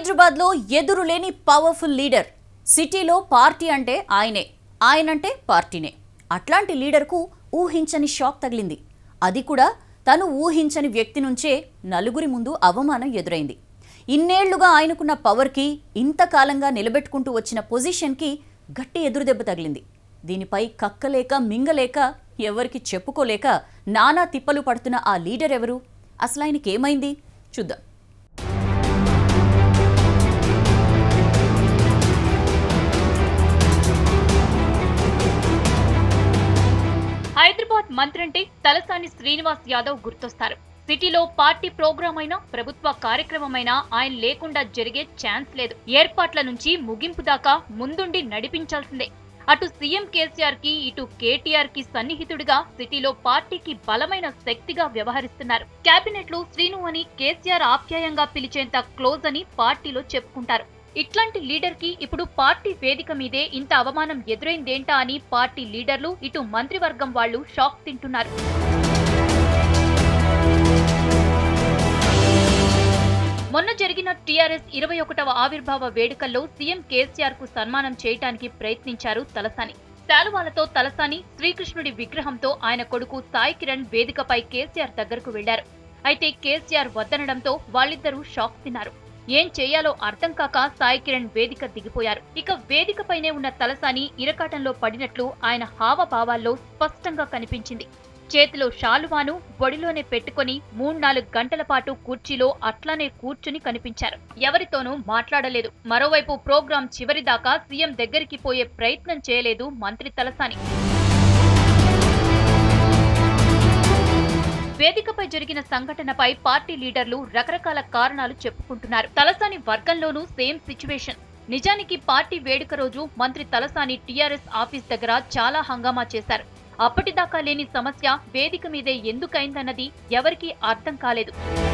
హైదరాబాద్ లో ఎదురులేని powerful leader సిటీలో పార్టీ అంటే ఆయనే ఆయనంటే పార్టీనే అట్లాంటి లీడర్కు ఊహించని షాక్ తగిలింది అది కూడా తను ఊహించని వ్యక్తి నుంచే నలుగురి ముందు అవమానం ఎదురైంది ఇన్నేళ్లుగా ఆయనకున్న పవర్కి ఇంతకాలంగా నిలబెట్టుకుంటూ వచ్చిన పొజిషన్కి గట్టి ఎదురుదెబ్బ తగిలింది దీనిపై కక్కలేక మింగలేక ఎవరికి చెప్పుకోలేక నానా తిప్పలు పడుతున్న ఆ లీడర్ ఎవరు అసలు ఆయనకేమైంది చూద్దాం హైదరాబాద్ మంత్రంటే తలసాని శ్రీనివాస్ యాదవ్ గుర్తొస్తారు సిటీలో పార్టీ ప్రోగ్రాం అయినా ప్రభుత్వ కార్యక్రమమైనా ఆయన లేకుండా జరిగే ఛాన్స్ లేదు ఏర్పాట్ల నుంచి ముగింపు దాకా ముందుండి నడిపించాల్సిందే అటు సీఎం కేసీఆర్ కి ఇటు కేటీఆర్ కి సన్నిహితుడిగా సిటీలో పార్టీకి బలమైన శక్తిగా వ్యవహరిస్తున్నారు కేబినెట్ లో శ్రీను అని కేసీఆర్ ఆప్యాయంగా పిలిచేంత క్లోజ్ అని పార్టీలో చెప్పుకుంటారు ఇట్లాంటి లీడర్ కి ఇప్పుడు పార్టీ వేదిక మీదే ఇంత అవమానం ఎదురైందేంటా అని పార్టీ లీడర్లు ఇటు మంత్రివర్గం వాళ్ళు షాక్ తింటున్నారు మొన్న జరిగిన టీఆర్ఎస్ ఇరవై ఒకటవ ఆవిర్భావ వేడుకల్లో సీఎం కేసీఆర్ కు సన్మానం చేయటానికి ప్రయత్నించారు తలసాని శాలువాలతో తలసాని శ్రీకృష్ణుడి విగ్రహంతో ఆయన కొడుకు సాయి కిరణ్ వేదికపై కేసీఆర్ దగ్గరకు వెళ్లారు అయితే కేసీఆర్ వద్దనడంతో వాళ్ళిద్దరూ షాక్ తిన్నారు ఏం చేయాలో అర్థం కాక సాయి కిరణ్ వేదిక దిగిపోయారు ఇక వేదికపైనే ఉన్న తలసాని ఇరకాటంలో పడినట్లు ఆయన హావభావాల్లో స్పష్టంగా కనిపించింది చేతిలో షాలువాను బొడిలోనే పెట్టుకుని మూడు నాలుగు గంటల పాటు కుర్చీలో అట్లానే కూర్చుని కనిపించారు ఎవరితోనూ మాట్లాడలేదు మరోవైపు ప్రోగ్రాం చివరిదాకా సీఎం దగ్గరికి పోయే ప్రయత్నం చేయలేదు మంత్రి తలసాని వేదికపై జరిగిన సంఘటనపై పార్టీ లీడర్లు రకరకాల కారణాలు చెప్పుకుంటున్నారు తలసాని వర్గంలోనూ సేమ్ సిచ్యువేషన్ నిజానికి పార్టీ వేడుక రోజు మంత్రి తలసాని టీఆర్ఎస్ ఆఫీస్ దగ్గర చాలా హంగామా చేశారు అప్పటిదాకా లేని సమస్య వేదిక మీదే ఎందుకైందన్నది ఎవరికీ అర్థం కాలేదు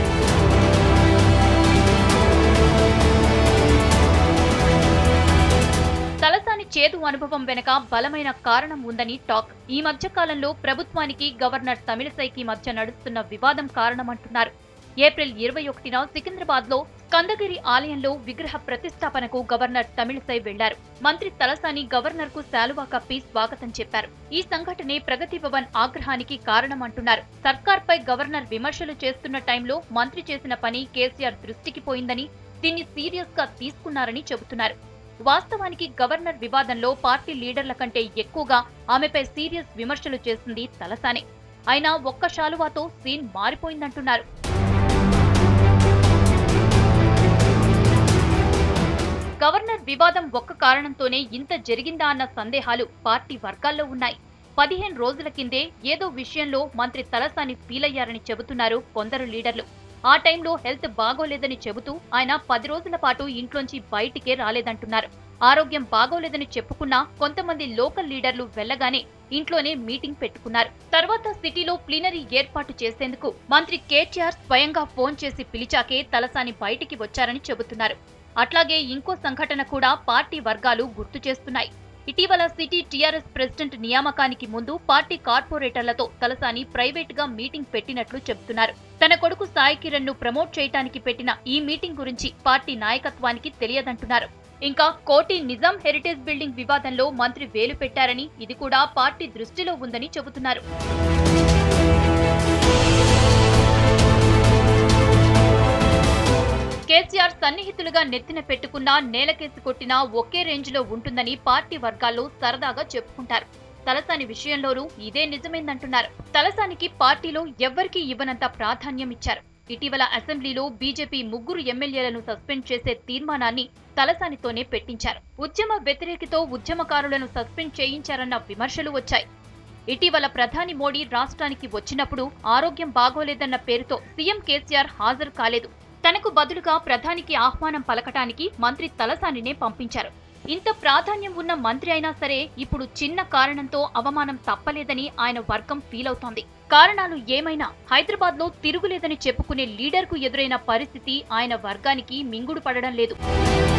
తలసాని చేదు అనుభవం వెనక బలమైన కారణం ఉందని టాక్ ఈ మధ్య కాలంలో ప్రభుత్వానికి గవర్నర్ తమిళసైకి మధ్య నడుస్తున్న వివాదం కారణమంటున్నారు ఏప్రిల్ ఇరవై ఒకటిన సికింద్రాబాద్ లో కందగిరి ఆలయంలో విగ్రహ ప్రతిష్టాపనకు గవర్నర్ తమిళసై వెళ్లారు మంత్రి తలసాని గవర్నర్ కు శాలువా కప్పి స్వాగతం చెప్పారు ఈ సంఘటనే ప్రగతి భవన్ ఆగ్రహానికి కారణమంటున్నారు సర్కార్ పై గవర్నర్ విమర్శలు చేస్తున్న టైంలో మంత్రి చేసిన పని కేసీఆర్ దృష్టికి పోయిందని దీన్ని సీరియస్ గా తీసుకున్నారని చెబుతున్నారు వాస్తవానికి గవర్నర్ వివాదంలో పార్టీ లీడర్ల కంటే ఎక్కువగా ఆమెపై సీరియస్ విమర్శలు చేసింది తలసానే అయినా ఒక్క శాలువాతో సీన్ మారిపోయిందంటున్నారు గవర్నర్ వివాదం ఒక్క కారణంతోనే ఇంత జరిగిందా అన్న సందేహాలు పార్టీ వర్గాల్లో ఉన్నాయి పదిహేను రోజుల కిందే ఏదో విషయంలో మంత్రి తలసాని ఫీల్ అయ్యారని చెబుతున్నారు కొందరు లీడర్లు ఆ టైంలో హెల్త్ బాగోలేదని చెబుతూ ఆయన పది రోజుల పాటు ఇంట్లోంచి బయటికే రాలేదంటున్నారు ఆరోగ్యం బాగోలేదని చెప్పుకున్నా కొంతమంది లోకల్ లీడర్లు వెళ్లగానే ఇంట్లోనే మీటింగ్ పెట్టుకున్నారు తర్వాత సిటీలో ప్లీనరీ ఏర్పాటు చేసేందుకు మంత్రి కేటీఆర్ స్వయంగా ఫోన్ చేసి పిలిచాకే తలసాని బయటికి వచ్చారని చెబుతున్నారు అట్లాగే ఇంకో సంఘటన కూడా పార్టీ వర్గాలు గుర్తు చేస్తున్నాయి ఇటీవల సిటీ టీఆర్ఎస్ ప్రెసిడెంట్ నియామకానికి ముందు పార్టీ కార్పొరేటర్లతో తలసాని ప్రైవేట్ గా మీటింగ్ పెట్టినట్లు చెబుతున్నారు తన కొడుకు సాయి కిరణ్ ను ప్రమోట్ చేయటానికి పెట్టిన ఈ మీటింగ్ గురించి పార్టీ నాయకత్వానికి తెలియదంటున్నారు ఇంకా కోటి నిజాం హెరిటేజ్ బిల్డింగ్ వివాదంలో మంత్రి వేలు పెట్టారని ఇది కూడా పార్టీ దృష్టిలో ఉందని చెబుతున్నారు కేసీఆర్ సన్నిహితులుగా నెత్తిన పెట్టుకున్నా నేలకేసి కొట్టినా ఒకే రేంజ్ లో ఉంటుందని పార్టీ వర్గాల్లో సరదాగా చెప్పుకుంటారు తలసాని విషయంలోనూ ఇదే నిజమైందంటున్నారు తలసానికి పార్టీలో ఎవ్వరికీ ఇవ్వనంత ప్రాధాన్యం ఇచ్చారు ఇటీవల అసెంబ్లీలో బీజేపీ ముగ్గురు ఎమ్మెల్యేలను సస్పెండ్ చేసే తీర్మానాన్ని తలసానితోనే పెట్టించారు ఉద్యమ వ్యతిరేకితో ఉద్యమకారులను సస్పెండ్ చేయించారన్న విమర్శలు వచ్చాయి ఇటీవల ప్రధాని మోడీ రాష్ట్రానికి వచ్చినప్పుడు ఆరోగ్యం బాగోలేదన్న పేరుతో సీఎం కేసీఆర్ హాజరు కాలేదు తనకు బదులుగా ప్రధానికి ఆహ్వానం పలకటానికి మంత్రి తలసానినే పంపించారు ఇంత ప్రాధాన్యం ఉన్న మంత్రి అయినా సరే ఇప్పుడు చిన్న కారణంతో అవమానం తప్పలేదని ఆయన వర్గం ఫీల్ అవుతోంది కారణాలు ఏమైనా హైదరాబాద్ లో తిరుగులేదని చెప్పుకునే లీడర్ కు ఎదురైన పరిస్థితి ఆయన వర్గానికి మింగుడు పడడం లేదు